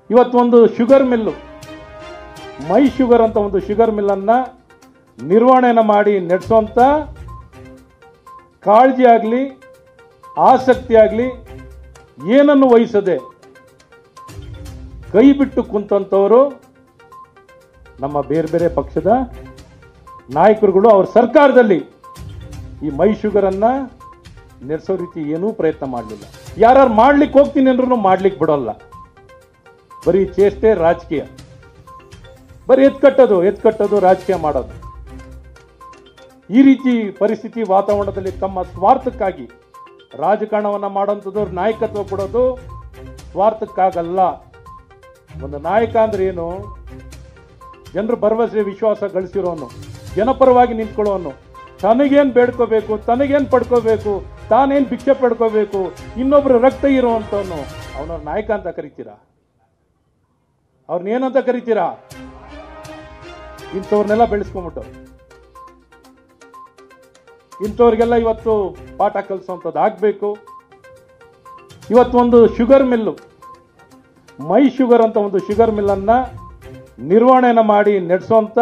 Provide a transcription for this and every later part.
ಇವತ್ತೊಂದು sugar mill ಮೈ sugar ಅಂತ ಒಂದು ಶುಗರ್ ಮಿಲ್ಲನ್ನು ನಿರ್ವಹಣೆನ ಮಾಡಿ ನಡೆಸೋಂಥ ಕಾಳಜಿ ಆಗಲಿ ಆಸಕ್ತಿ ಆಗಲಿ ಏನನ್ನು ವಹಿಸದೆ ಕೈ ಬಿಟ್ಟು ಕುಂತಂಥವರು ನಮ್ಮ ಬೇರೆ ಬೇರೆ ಪಕ್ಷದ ನಾಯಕರುಗಳು ಅವ್ರ ಸರ್ಕಾರದಲ್ಲಿ ಈ ಮೈ ಶುಗರನ್ನು ನಡೆಸೋ ರೀತಿ ಏನೂ ಪ್ರಯತ್ನ ಮಾಡಲಿಲ್ಲ ಯಾರು ಮಾಡ್ಲಿಕ್ಕೆ ಹೋಗ್ತೀನಿ ಅಂದ್ರೂ ಮಾಡ್ಲಿಕ್ಕೆ ಬಿಡೋಲ್ಲ ಬರೀ ಚೇಷ್ಟೆ ರಾಜಕೀಯ ಬರೀ ಎತ್ಕಟ್ಟೋದು ಎತ್ಕಟ್ಟೋದು ರಾಜಕೀಯ ಮಾಡೋದು ಈ ರೀತಿ ಪರಿಸ್ಥಿತಿ ವಾತಾವರಣದಲ್ಲಿ ತಮ್ಮ ಸ್ವಾರ್ಥಕ್ಕಾಗಿ ರಾಜಕಾರಣವನ್ನು ಮಾಡೋಂಥದ್ದು ನಾಯಕತ್ವ ಕೊಡೋದು ಸ್ವಾರ್ಥಕ್ಕಾಗಲ್ಲ ಒಂದು ನಾಯಕ ಅಂದ್ರೆ ಏನು ಜನರು ಭರವಸೆ ವಿಶ್ವಾಸ ಗಳಿಸಿರೋನು ಜನಪರವಾಗಿ ನಿಂತ್ಕೊಳ್ಳೋನು ತನಗೇನು ಬೇಡ್ಕೋಬೇಕು ತನಗೇನು ಪಡ್ಕೋಬೇಕು ತಾನೇನು ಭಿಕ್ಷೆ ಪಡ್ಕೋಬೇಕು ಇನ್ನೊಬ್ರು ರಕ್ತ ಇರುವಂಥವನು ಅವನ ನಾಯಕ ಅಂತ ಕರಿತೀರಾ ಅವ್ರನ್ನೇನಂತ ಕರಿತೀರಾ ಇಂಥವ್ರನ್ನೆಲ್ಲ ಬೆಳೆಸ್ಕೊಂಬಿಟ್ಟು ಇಂಥವ್ರಿಗೆಲ್ಲ ಇವತ್ತು ಪಾಠ ಕಲಿಸೋಂಥದ್ದು ಆಗಬೇಕು ಇವತ್ತೊಂದು ಶುಗರ್ ಮಿಲ್ಲು ಮೈ ಶುಗರ್ ಅಂತ ಒಂದು ಶುಗರ್ ಮಿಲ್ಲನ್ನು ನಿರ್ವಹಣೆನ ಮಾಡಿ ನಡೆಸೋಂಥ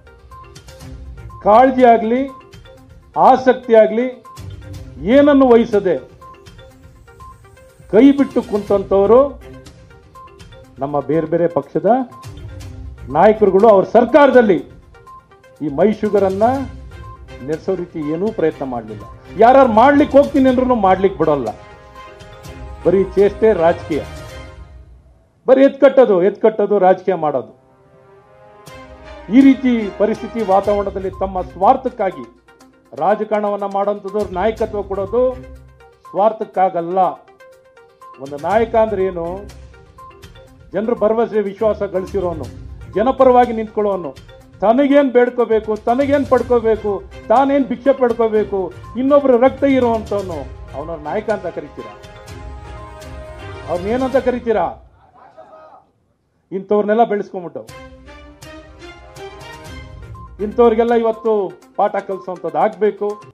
ಕಾಳಜಿ ಆಗಲಿ ಆಸಕ್ತಿ ಆಗಲಿ ಏನನ್ನು ವಹಿಸದೆ ಕೈ ಬಿಟ್ಟು ಕುಂತಂಥವರು ನಮ್ಮ ಬೇರೆ ಬೇರೆ ಪಕ್ಷದ ನಾಯಕರುಗಳು ಅವ್ರ ಸರ್ಕಾರದಲ್ಲಿ ಈ ಮೈ ಶುಗರನ್ನು ನಡೆಸೋ ರೀತಿ ಏನೂ ಪ್ರಯತ್ನ ಮಾಡಲಿಲ್ಲ ಯಾರು ಮಾಡ್ಲಿಕ್ಕೆ ಹೋಗ್ತೀನಿ ಅಂದ್ರೂ ಮಾಡ್ಲಿಕ್ಕೆ ಬಿಡೋಲ್ಲ ಬರೀ ಚೇಷ್ಟೆ ರಾಜಕೀಯ ಬರೀ ಎತ್ಕಟ್ಟೋದು ಎತ್ಕಟ್ಟೋದು ರಾಜಕೀಯ ಮಾಡೋದು ಈ ರೀತಿ ಪರಿಸ್ಥಿತಿ ವಾತಾವರಣದಲ್ಲಿ ತಮ್ಮ ಸ್ವಾರ್ಥಕ್ಕಾಗಿ ರಾಜಕಾರಣವನ್ನು ಮಾಡೋಂಥದ್ದು ನಾಯಕತ್ವ ಕೊಡೋದು ಸ್ವಾರ್ಥಕ್ಕಾಗಲ್ಲ ಒಂದು ನಾಯಕ ಅಂದ್ರೆ ಏನು ಜನರು ಭರವಸೆ ವಿಶ್ವಾಸ ಗಳಿಸಿರೋನು ಜನಪರವಾಗಿ ನಿಂತ್ಕೊಳ್ಳೋನು ತನಗೇನು ಬೇಡ್ಕೋಬೇಕು ತನಗೇನು ಪಡ್ಕೋಬೇಕು ತಾನೇನು ಭಿಕ್ಷೆ ಪಡ್ಕೋಬೇಕು ಇನ್ನೊಬ್ರು ರಕ್ತ ಇರುವಂಥವನು ಅವನ ನಾಯಕ ಅಂತ ಕರಿತೀರಾ ಅವ್ರನ್ನೇನಂತ ಕರಿತೀರಾ ಇಂಥವ್ರನ್ನೆಲ್ಲ ಬೆಳೆಸ್ಕೊಂಬಿಟ್ಟು ಇಂಥವ್ರಿಗೆಲ್ಲ ಇವತ್ತು ಪಾಠ ಕಲಿಸೋಂಥದ್ದು ಆಗಬೇಕು